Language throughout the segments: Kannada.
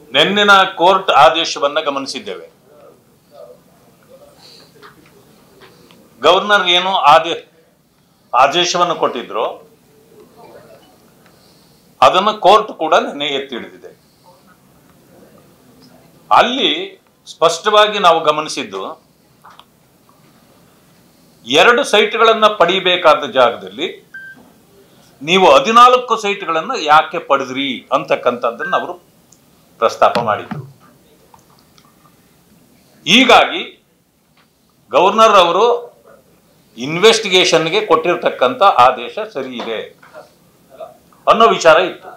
ನಿನ್ನಿನ ಕೋರ್ಟ್ ಆದೇಶವನ್ನ ಗಮನಿಸಿದ್ದೇವೆ ಗವರ್ನರ್ ಏನು ಆದೇ ಆದೇಶವನ್ನು ಕೊಟ್ಟಿದ್ರು ಅದನ್ನು ಕೋರ್ಟ್ ಕೂಡ ನಿನ್ನೆ ಎತ್ತಿ ಹಿಡಿದಿದೆ ಅಲ್ಲಿ ಸ್ಪಷ್ಟವಾಗಿ ನಾವು ಗಮನಿಸಿದ್ದು ಎರಡು ಸೈಟ್ಗಳನ್ನ ಪಡಿಬೇಕಾದ ಜಾಗದಲ್ಲಿ ನೀವು ಹದಿನಾಲ್ಕು ಸೈಟ್ಗಳನ್ನು ಯಾಕೆ ಪಡೆದ್ರಿ ಅಂತಕ್ಕಂಥದ್ದನ್ನು ಅವರು ಪ್ರಸ್ತಾಪ ಮಾಡಿದ್ರು ಹೀಗಾಗಿ ಗವರ್ನರ್ ಅವರು ಇನ್ವೆಸ್ಟಿಗೇಷನ್ಗೆ ಕೊಟ್ಟಿರ್ತಕ್ಕಂಥ ಆದೇಶ ಸರಿ ಇದೆ ಅನ್ನೋ ವಿಚಾರ ಇತ್ತು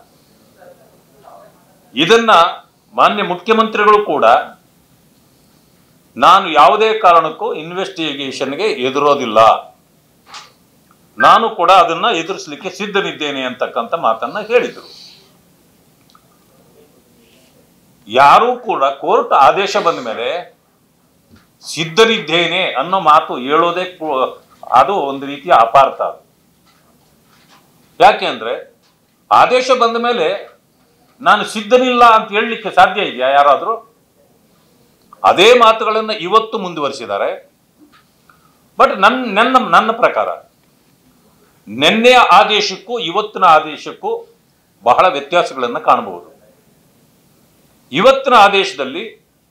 ಇದನ್ನ ಮಾನ್ಯ ಮುಖ್ಯಮಂತ್ರಿಗಳು ಕೂಡ ನಾನು ಯಾವುದೇ ಕಾರಣಕ್ಕೂ ಇನ್ವೆಸ್ಟಿಗೇಷನ್ಗೆ ಎದುರೋದಿಲ್ಲ ನಾನು ಕೂಡ ಅದನ್ನ ಎದುರಿಸಲಿಕ್ಕೆ ಸಿದ್ಧನಿದ್ದೇನೆ ಅಂತಕ್ಕಂಥ ಮಾತನ್ನ ಹೇಳಿದರು ಯಾರೂ ಕೂಡ ಕೋರ್ಟ್ ಆದೇಶ ಬಂದ ಮೇಲೆ ಸಿದ್ಧನಿದ್ದೇನೆ ಅನ್ನೋ ಮಾತು ಹೇಳೋದೇ ಕೂ- ಅದು ಒಂದು ರೀತಿಯ ಅಪಾರ್ಥ ಅದು ಯಾಕೆ ಅಂದ್ರೆ ಆದೇಶ ಬಂದ ಮೇಲೆ ನಾನು ಸಿದ್ಧನಿಲ್ಲ ಅಂತ ಹೇಳಲಿಕ್ಕೆ ಸಾಧ್ಯ ಇದೆಯಾ ಯಾರಾದರೂ ಅದೇ ಮಾತುಗಳನ್ನು ಇವತ್ತು ಮುಂದುವರಿಸಿದ್ದಾರೆ ಬಟ್ ನನ್ನ ನನ್ನ ನನ್ನ ಪ್ರಕಾರ ನಿನ್ನೆಯ ಆದೇಶಕ್ಕೂ ಇವತ್ತಿನ ಆದೇಶಕ್ಕೂ ಬಹಳ ವ್ಯತ್ಯಾಸಗಳನ್ನು ಕಾಣಬಹುದು ಇವತ್ತಿನ ಆದೇಶದಲ್ಲಿ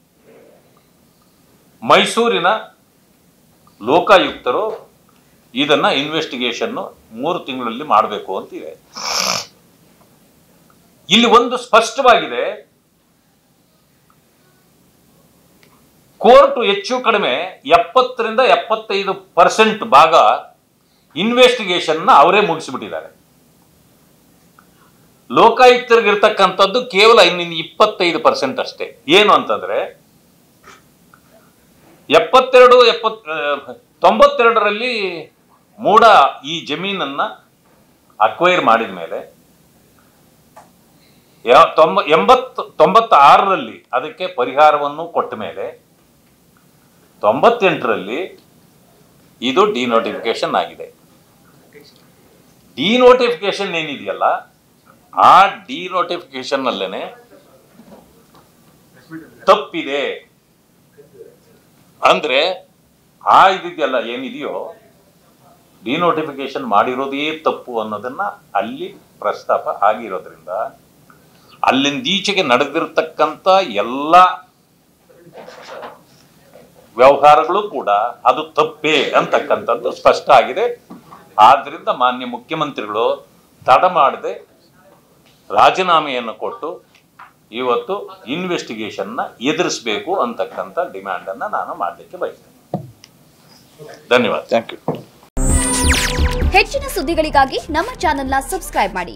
ಮೈಸೂರಿನ ಲೋಕಾಯುಕ್ತರು ಇದನ್ನ ಇನ್ವೆಸ್ಟಿಗೇಷನ್ ಮೂರು ತಿಂಗಳಲ್ಲಿ ಮಾಡಬೇಕು ಅಂತಿದೆ ಇಲ್ಲಿ ಒಂದು ಸ್ಪಷ್ಟವಾಗಿದೆ ಕೋರ್ಟ್ ಹೆಚ್ಚು ಕಡಿಮೆ ಎಪ್ಪತ್ತರಿಂದ ಎಪ್ಪತ್ತೈದು ಪರ್ಸೆಂಟ್ ಭಾಗ ಇನ್ವೆಸ್ಟಿಗೇಷನ್ ಅವರೇ ಮುಗಿಸಿಬಿಟ್ಟಿದ್ದಾರೆ ಲೋಕಾಯುಕ್ತರಿಗಿರ್ತಕ್ಕಂಥದ್ದು ಕೇವಲ ಇನ್ನಿಂದ ಇಪ್ಪತ್ತೈದು ಪರ್ಸೆಂಟ್ ಅಷ್ಟೇ ಏನು ಅಂತಂದ್ರೆ ಎಪ್ಪತ್ತೆರಡು ಎಪ್ಪತ್ ಆ, ತೊಂಬತ್ತೆರಡರಲ್ಲಿ ಮೂಡ ಈ ಜಮೀನನ್ನ ಅಕ್ವೈರ್ ಮಾಡಿದ ಮೇಲೆ ಯ- ತೊಂಬ ಎಂಬತ್ತು ತೊಂಬತ್ತಾರರಲ್ಲಿ ಅದಕ್ಕೆ ಪರಿಹಾರವನ್ನು ಕೊಟ್ಟ ಮೇಲೆ ತೊಂಬತ್ತೆಂಟರಲ್ಲಿ ಇದು ಡಿನೋಟಿಫಿಕೇಶನ್ ಆಗಿದೆ ಡಿನೋಟಿಫಿಕೇಶನ್ ಏನಿದೆಯಲ್ಲ ಆ ಡಿನೋಟಿಫಿಕೇಶನ್ ಅಲ್ಲೇನೆ ತಪ್ಪಿದೆ ಅಂದ್ರೆ ಆ ಇದಿದೆಯಲ್ಲ ಏನಿದೆಯೋ ಡಿನೋಟಿಫಿಕೇಶನ್ ಮಾಡಿರೋದೇ ತಪ್ಪು ಅನ್ನೋದನ್ನ ಅಲ್ಲಿ ಪ್ರಸ್ತಾಪ ಆಗಿರೋದ್ರಿಂದ ಅಲ್ಲಿಂದೀಚೆಗೆ ನಡೆದಿರ್ತಕ್ಕಂಥ ಎಲ್ಲ ವ್ಯವಹಾರಗಳು ಕೂಡ ಅದು ತಪ್ಪೇ ಅಂತಕ್ಕಂಥದ್ದು ಸ್ಪಷ್ಟ ಆಗಿದೆ ಆದ್ರಿಂದ ಮಾನ್ಯ ಮುಖ್ಯಮಂತ್ರಿಗಳು ತಡ ಮಾಡದೆ ರಾಜೀನಾಮೆಯನ್ನು ಕೊಟ್ಟು ಇವತ್ತು ಇನ್ವೆಸ್ಟಿಗೇಷನ್ನ ಎದುರಿಸಬೇಕು ಅಂತಕ್ಕಂಥ ಡಿಮ್ಯಾಂಡನ್ನು ನಾನು ಮಾಡಲಿಕ್ಕೆ ಬಯಸ್ತೇನೆ ಧನ್ಯವಾದ ಥ್ಯಾಂಕ್ ಯು ಹೆಚ್ಚಿನ ಸುದ್ದಿಗಳಿಗಾಗಿ ನಮ್ಮ ಚಾನೆಲ್ನ ಸಬ್ಸ್ಕ್ರೈಬ್ ಮಾಡಿ